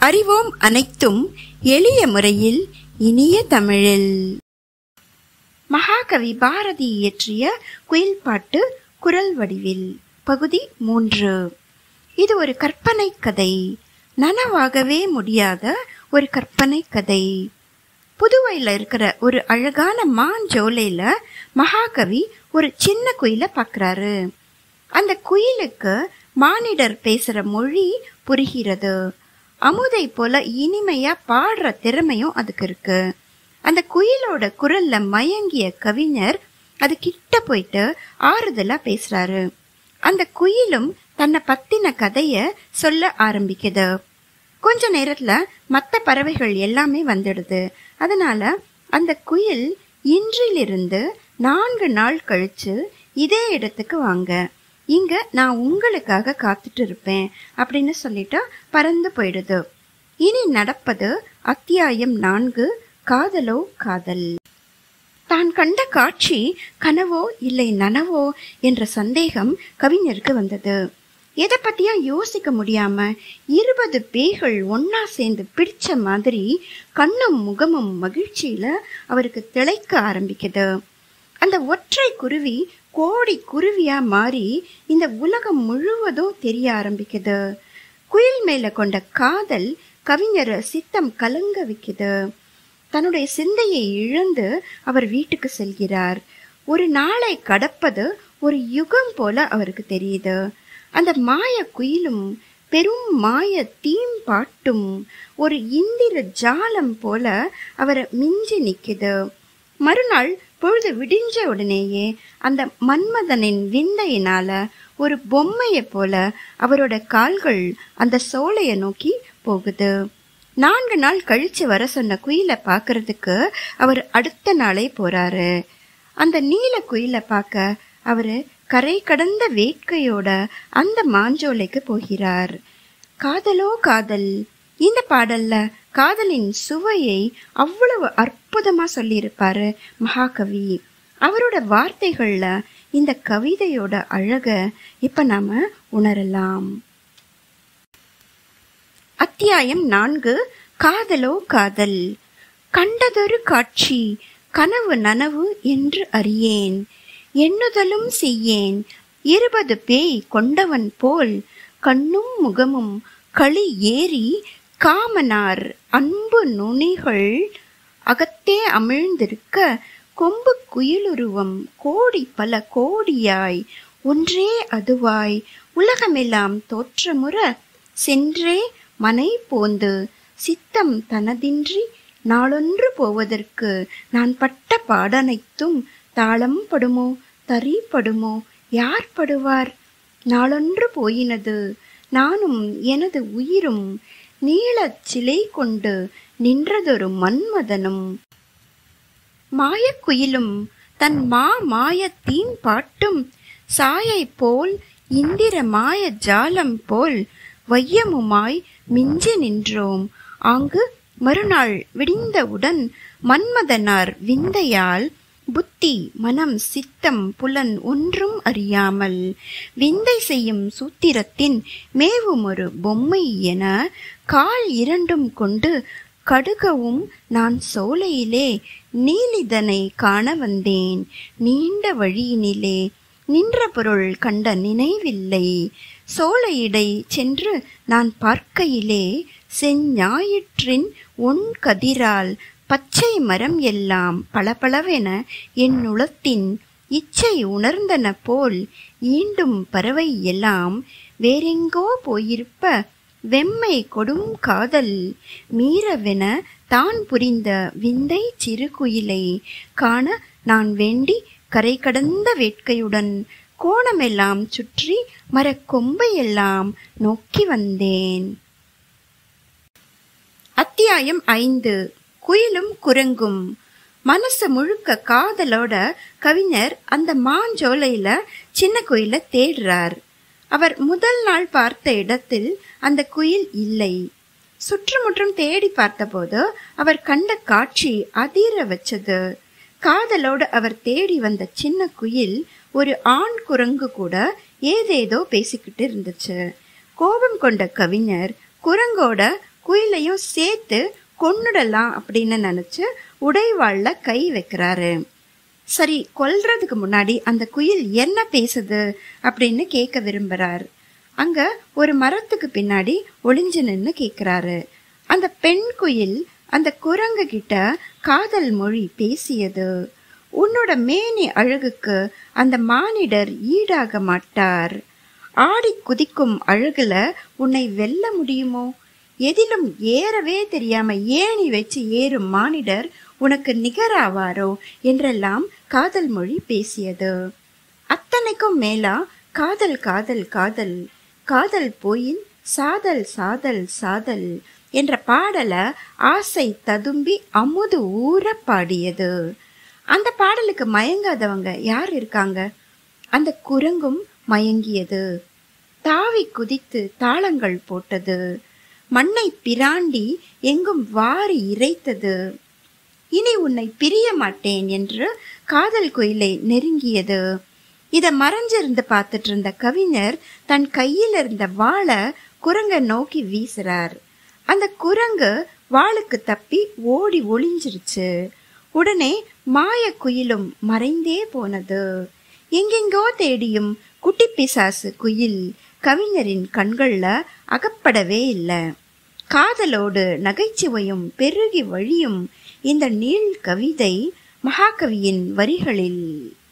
அறிவோம் அனைத்தும் எளிய முறையில் இனிய தமிழில் மகாகவி பாரதி இயற்றிய குயில் பாட்டு குரல் வடிவில் பகுதி மூன்று இது ஒரு கற்பனை கதை நனவாகவே முடியாத ஒரு கற்பனை கதை புதுவையில இருக்கிற ஒரு அழகான மாஞ்சோலையில மகாகவி ஒரு சின்ன குயில பாக்குறாரு அந்த குயிலுக்கு மானிடர் பேசுற மொழி புரிகிறது அமுதை போல இனிமையா பாடுற திறமையும் அதுக்கு இருக்கு அந்த குயிலோட குரல்ல மயங்கிய கவிஞர் அது கிட்ட போயிட்டு ஆறுதலா பேசுறாரு அந்த குயிலும் தன்னை பத்தின கதைய சொல்ல ஆரம்பிக்குது கொஞ்ச நேரத்துல மத்த பறவைகள் எல்லாமே வந்துடுது அதனால அந்த குயில் இன்றிலிருந்து நான்கு நாள் கழிச்சு இதே இடத்துக்கு வாங்க இங்க நான் உங்களுக்காக காத்துட்டு இருப்பேன் அப்படின்னு சொல்லிட்டு பறந்து போயிடுது இனி நடப்பது அத்தியாயம் நான்கு காதலோ காதல் தான் கண்ட காட்சி கனவோ இல்லை நனவோ என்ற சந்தேகம் கவிஞருக்கு வந்தது எதை பத்தியும் யோசிக்க முடியாம இருபது பேய்கள் ஒன்னா சேர்ந்து பிடிச்ச மாதிரி கண்ணும் முகமும் மகிழ்ச்சியில அவருக்கு திளைக்க ஆரம்பிக்குது அந்த ஒற்றை குருவி கோடி குருவியா மாறி இந்த உலகம் முழுவதும் தெரிய ஆரம்பிக்குது குயில் மேல கொண்ட காதல் கவிஞர் சித்தம் கலங்க வைக்குது தன்னுடைய சிந்தையை இழந்து அவர் வீட்டுக்கு செல்கிறார் ஒரு நாளை கடப்பது ஒரு யுகம் போல அவருக்கு தெரியுது அந்த மாய குயிலும் பெரும் மாய தீம் பாட்டும் ஒரு இந்திர ஜாலம் போல அவரை மிஞ்சி நிக்குது மறுநாள் பொழுது விடிஞ்ச உடனேயே அந்த மன்மதனின் விந்தையினால ஒரு பொம்மைய போல அவரோட கால்கள் அந்த சோலைய நோக்கி போகுது நான்கு நாள் கழிச்சு வர சொன்ன குயிலை பார்க்கறதுக்கு அவர் அடுத்த நாளே போறாரு அந்த நீல குயிலை பார்க்க அவரு கரை கடந்த வேட்கையோட அந்த மாஞ்சோலைக்கு போகிறார் காதலோ காதல் இந்த பாடல்ல காதலின் சுவையை அவ்வளவு அற்புதமா சொல்லியிருப்பாரு மகாகவி அவரோட வார்த்தைகள்ல இந்த கவிதையோட அழக இப்ப நாம உணரலாம் அத்தியாயம் நான்கு காதலோ காதல் கண்டதொரு காட்சி கனவு நனவு என்று அறியேன் எண்ணுதலும் செய்யேன் இருபது பேய் கொண்டவன் போல் கண்ணும் முகமும் களி ஏறி காமனார் அன்பு நுனிகள் அகத்தே அமிழ்ந்திருக்க கொம்பு குயிலுருவம் கோடி பல கோடியாய் ஒன்றே அதுவாய் உலகமெல்லாம் தோற்றமுற சென்றே மனை போந்து சித்தம் தனதின்றி நாளொன்று போவதற்கு நான் பட்ட பாடனைத்தும் தாளம் படுமோ தறி படுமோ யார் படுவார் நாளொன்று போயினது நானும் எனது உயிரும் நீளச் சிலை கொண்டு நின்றதொரு மன்மதனும் மாயக்குயிலும் தன் மா மாயத்தீன் பாட்டும் சாயை போல் இந்திர மாய ஜாலம் போல் வையமுமாய் மிஞ்சி நின்றோம் ஆங்கு மறுநாள் விடிந்தவுடன் மன்மதனார் விந்தையால் புத்தி மனம் சித்தம் புலன் ஒன்றும் அறியாமல் விந்தை செய்யும் சூத்திரத்தின் மேவும் ஒரு பொம்மை என கால் இரண்டும் கொண்டு கடுகவும் நான் சோலையிலே நீலிதனை காண வந்தேன் நீண்ட வழியினிலே நின்ற பொருள் கண்ட நினைவில்லை சோலையிடை சென்று நான் பார்க்கையிலே செஞ்ஞாயிற்றின் ஒன் கதிரால் பச்சை மரம் எல்லாம் பளபளவென என் உளத்தின் இச்சை உணர்ந்தன போல் ஈண்டும் பறவை எல்லாம் வேறெங்கோ போயிருப்ப வெம்மை கொடும் காதல் மீறவென தான் புரிந்த விந்தை சிறு குயிலை காண நான் வேண்டி கரை கடந்த வேட்கையுடன் கோணமெல்லாம் சுற்றி மரக்கொம்பையெல்லாம் நோக்கி வந்தேன் அத்தியாயம் ஐந்து குயிலும் குரங்கும் மனசு முழுக்க காதலோட கவிஞர் அந்த மாஞ்சோலையில சின்ன குயில தேடுறார் அவர் முதல் நாள் பார்த்த இடத்தில் அந்த குயில் இல்லை சுற்றுமுற்றும் தேடி பார்த்தபோது அவர் கண்ட காட்சி அதிர வச்சது காதலோடு அவர் தேடி வந்த சின்ன குயில் ஒரு ஆண் குரங்கு கூட ஏதேதோ பேசிக்கிட்டு இருந்துச்சு கோபம் கொண்ட கவிஞர் குரங்கோட குயிலையும் சேர்த்து கொன்னுடலாம் அப்படின்னு நினைச்சு உடைவாள்ல கை வைக்கிறாரு சரி கொல்றதுக்கு முன்னாடி அந்த குயில் என்ன பேசுது அப்படின்னு கேட்க விரும்புறார் அங்க ஒரு மரத்துக்கு பின்னாடி ஒளிஞ்சு நின்னு கேக்குறாரு அந்த பெண் குயில் அந்த குரங்கு கிட்ட காதல் மொழி பேசியது உன்னோட மேனி அழகுக்கு அந்த மானிடர் ஈடாக மாட்டார் ஆடி குதிக்கும் அழகுல உன்னை வெல்ல முடியுமோ எதிலும் ஏறவே தெரியாம ஏணி வச்சு ஏறும் மானிடர் உனக்கு நிகராவாரோ என்றெல்லாம் காதல் மொழி பேசியது அத்தனைக்கும் மேலா காதல் காதல் காதல் காதல் போயின் சாதல் சாதல் சாதல் என்ற பாடல ஆசை ததும்பி அமுது ஊற பாடியது அந்த பாடலுக்கு மயங்காதவங்க யார் இருக்காங்க அந்த குரங்கும் மயங்கியது தாவி குதித்து தாளங்கள் போட்டது மண்ணை பிராண்டி எங்கும் வாரி இறைத்தது இனி உன்னை பிரிய மாட்டேன் என்று காதல் குயிலை நெருங்கியது இத மறைஞ்சிருந்து பார்த்துட்டு இருந்த கவிஞர் தன் கையில் இருந்த வாளை குரங்க நோக்கி வீசுறார் அந்த குரங்கு வாளுக்கு தப்பி ஓடி ஒளிஞ்சிருச்சு உடனே மாய குயிலும் மறைந்தே போனது எங்கெங்கோ தேடியும் குட்டி பிசாசு குயில் கவிஞரின் கண்கள்ல அகப்படவே இல்லை காதலோடு நகைச்சுவையும் பெருகி வழியும் இந்த நீள் கவிதை மகாகவியின் வரிகளில்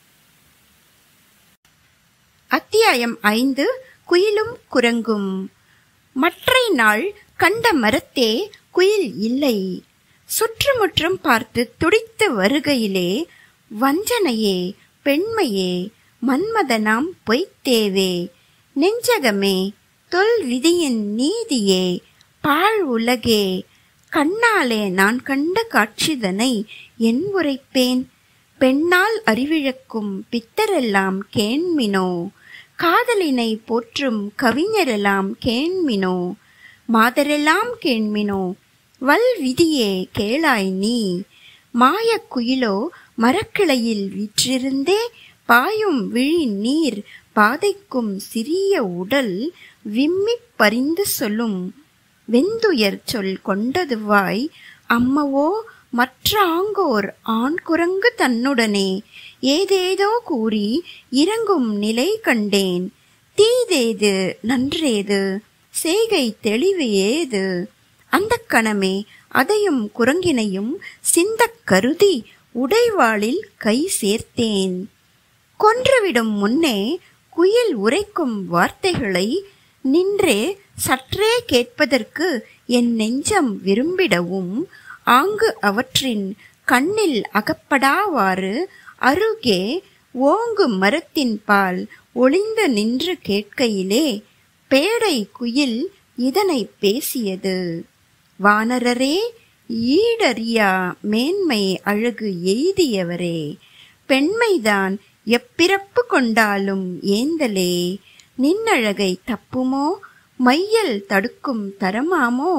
அத்தியாயம் ஐந்து குயிலும் குரங்கும் மற்றை நாள் கண்ட மரத்தே குயில் இல்லை சுற்றுமுற்றும் பார்த்து துடித்து வருகையிலே வஞ்சனையே பெண்மையே மன்மதனாம் பொய்த்தேவே நெஞ்சகமே தொல் விதியின் நீதியே பாழ் உலகே கண்ணாலே நான் கண்ட காட்சிதனை என் உரைப்பேன் பெண்ணால் அறிவிழக்கும் பித்தரெல்லாம் கேண்மினோ காதலினை போற்றும் கவிஞரெல்லாம் கேண்மினோ மாதரெல்லாம் கேண்மினோ வல் விதியே கேளாய் நீ மாயக் குயிலோ மரக்கிளையில் விற்றிருந்தே பாயும் விழி நீர் பாதைக்கும் சிறிய உடல் விம்மிப் பறிந்து சொல்லும் வெந்துயர் சொல் கொண்டதுவாய் அம்மவோ மற்ற ஆங்கோர் ஆண் குரங்கு தன்னுடனே ஏதேதோ கூறி இறங்கும் நிலை கண்டேன் தீதேது நன்றேது செய்கை தெளிவு ஏது அந்த கணமே அதையும் குரங்கினையும் சிந்தக் கருதி உடைவாளில் கை சேர்த்தேன் கொன்றுவிடும் முன்னே குயில் உரைக்கும் வார்த்தைகளை நின்றே சற்றே கேட்பதற்கு என் நெஞ்சம் விரும்பிடவும் ஆங்கு அவற்றின் கண்ணில் அகப்படாவாறு அருகே ஓங்கு மரத்தின் பால் ஒளிந்து நின்று கேட்கையிலே பேடை குயில் இதனை பேசியது வானரரே ஈடறியா மேன்மை அழகு எய்தியவரே பெண்மைதான் எப்பிறப்பு கொண்டாலும் ஏந்தலே நின்னழகை தப்புமோ மையல் தடுக்கும் தரமாமோ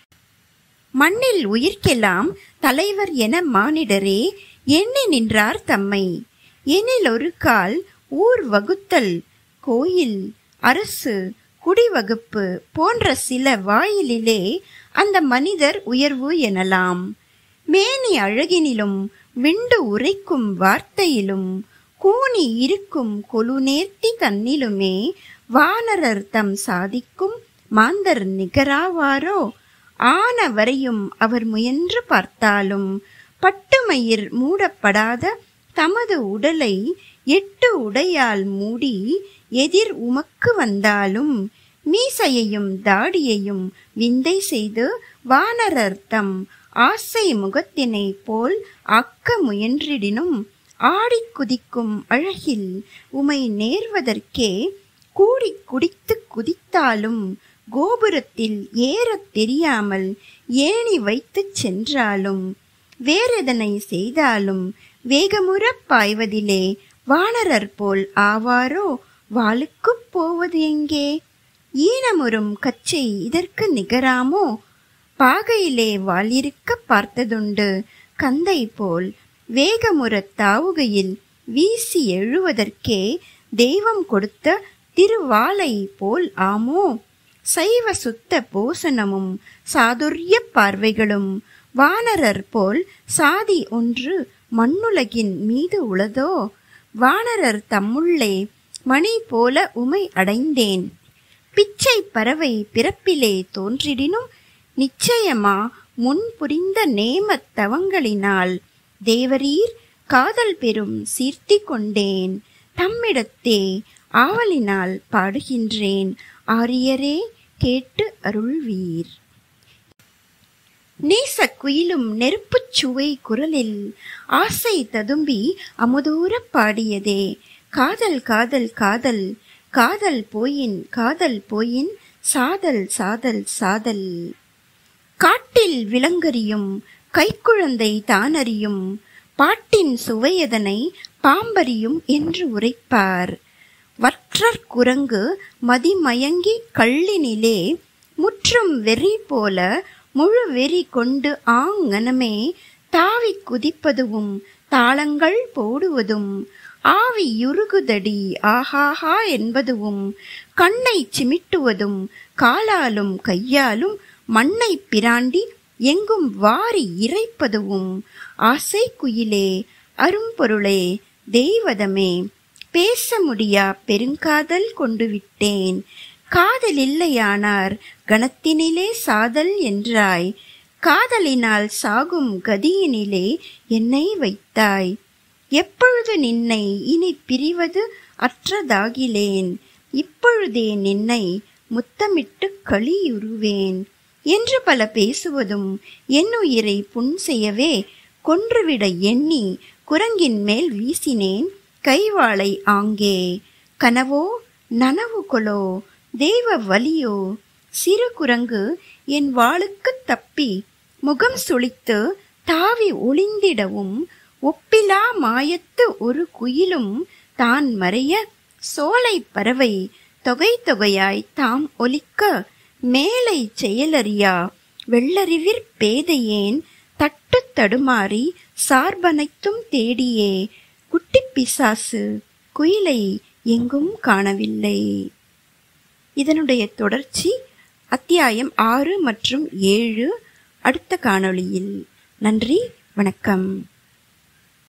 மண்ணில் உயிர்க்கெல்லாம் தலைவர் என மானிடரே எண்ணி நின்றார் தம்மை எனில் ஒரு கால் ஊர் வகுத்தல் கோயில் அரசு குடிவகுப்பு போன்ற சில வாயிலிலே அந்த மனிதர் உயர்வு எனலாம் மேனி அழகினிலும் விண்டு உரைக்கும் வார்த்தையிலும் கூனி இருக்கும் கொலுநேர்த்தி தன்னிலுமே வானரர் தம் சாதிக்கும் மாந்தர் நிகராவாரோ ஆன வரையும் அவர் முயன்று பார்த்தாலும் பட்டுமயிர் மூடப்படாத தமது உடலை எட்டு உடையால் மூடி எதிர் உமக்கு வந்தாலும் மீசையையும் தாடியையும் விந்தை செய்து வானரர் தம் ஆசை முகத்தினை போல் ஆக்க முயன்றிடினும் ஆடிக் குதிக்கும் அழகில் உமை நேர்வதற்கே கூடி குடித்து குதித்தாலும் கோபுரத்தில் ஏறத் தெரியாமல் ஏணி வைத்துச் சென்றாலும் வேறெதனை செய்தாலும் வேகமுறப் பாய்வதிலே வானரர் போல் ஆவாரோ வாளுக்குப் போவது எங்கே ஈனமுறும் கச்சை இதற்கு நிகராமோ பாகையிலே வாளிருக்க பார்த்ததுண்டு கந்தை போல் வேகமுறத் தாவுகையில் வீசி எழுவதற்கே தெய்வம் கொடுத்த திருவாளை போல் ஆமோ சைவ சுத்த போசனமும் சாதுரிய பார்வைகளும் வானரர் போல் சாதி ஒன்று மண்ணுலகின் மீது உளதோ வானரர் தம்முள்ளே மணி போல உமை அடைந்தேன் பிச்சை பறவை பிறப்பிலே தோன்றிடினும் நிச்சயமா முன் புரிந்த நேமத் தவங்களினால் தேவரீர் காதல் பெரும் சீர்த்தி கொண்டேன் தம்மிடத்தே ஆவலினால் பாடுகின்றேன் ஆரியரே கேட்டு அருள்வீர் நேச குயிலும் நெருப்புச் சுவை குரலில் ஆசை ததும்பி அமுதூரப் பாடியதே காதல் காதல் காதல் காதல் போயின் காதல் போயின் சாதல் சாதல் சாதல் காட்டில் விலங்கறியும் கைக்குழந்தை தானறியும் பாட்டின் சுவையதனை பாம்பறியும் என்று உரைப்பார் வற்றற் குரங்கு மதிமயங்கி கள்ளினிலே முற்றும் வெறி போல முழு வெறி கொண்டு ஆங்கனமே தாவிக் குதிப்பதுவும் தாளங்கள் போடுவதும் ஆவி யுருகுதடி ஆஹாஹா என்பதுவும் கண்ணை சிமிட்டுவதும் காலாலும் கையாலும் மண்ணை பிராண்டி எங்கும் வாரி இறைப்பதுவும் ஆசை குயிலே அரும்பொருளே தெய்வதமே பேச முடியா பெருங்காதல் கொண்டு விட்டேன் காதல் இல்லையானார் கணத்தினிலே சாதல் என்றாய் காதலினால் சாகும் கதியினிலே என்னை வைத்தாய் எப்பொழுது நின்னை இனி பிரிவது அற்றதாகிலேன் இப்பொழுதே நின்னை முத்தமிட்டு களியுறுவேன் என்று பல பேசுவதும் என் உயிரை புண் செய்யவே கொன்றுவிட எண்ணி குரங்கின் மேல் வீசினேன் கைவாளை ஆங்கே கனவோ நனவு கொலோ தெய்வ வலியோ சிறு குரங்கு என் வாளுக்குத் தப்பி முகம் சுளித்து தாவி ஒளிந்திடவும் ஒப்பிலா மாயத்து ஒரு குயிலும் தான் மறைய சோலை பறவை தொகை தொகையாய் தாம் ஒலிக்க மேலை செயலறியா வெள்ளறிவிற் பேதையேன் தட்டு தடுமாறி சார்பனைத்தும் தேடியே குட்டிப் பிசாசு குயிலை எங்கும் காணவில்லை இதனுடைய தொடர்ச்சி அத்தியாயம் ஆறு மற்றும் ஏழு அடுத்த காணொளியில் நன்றி வணக்கம்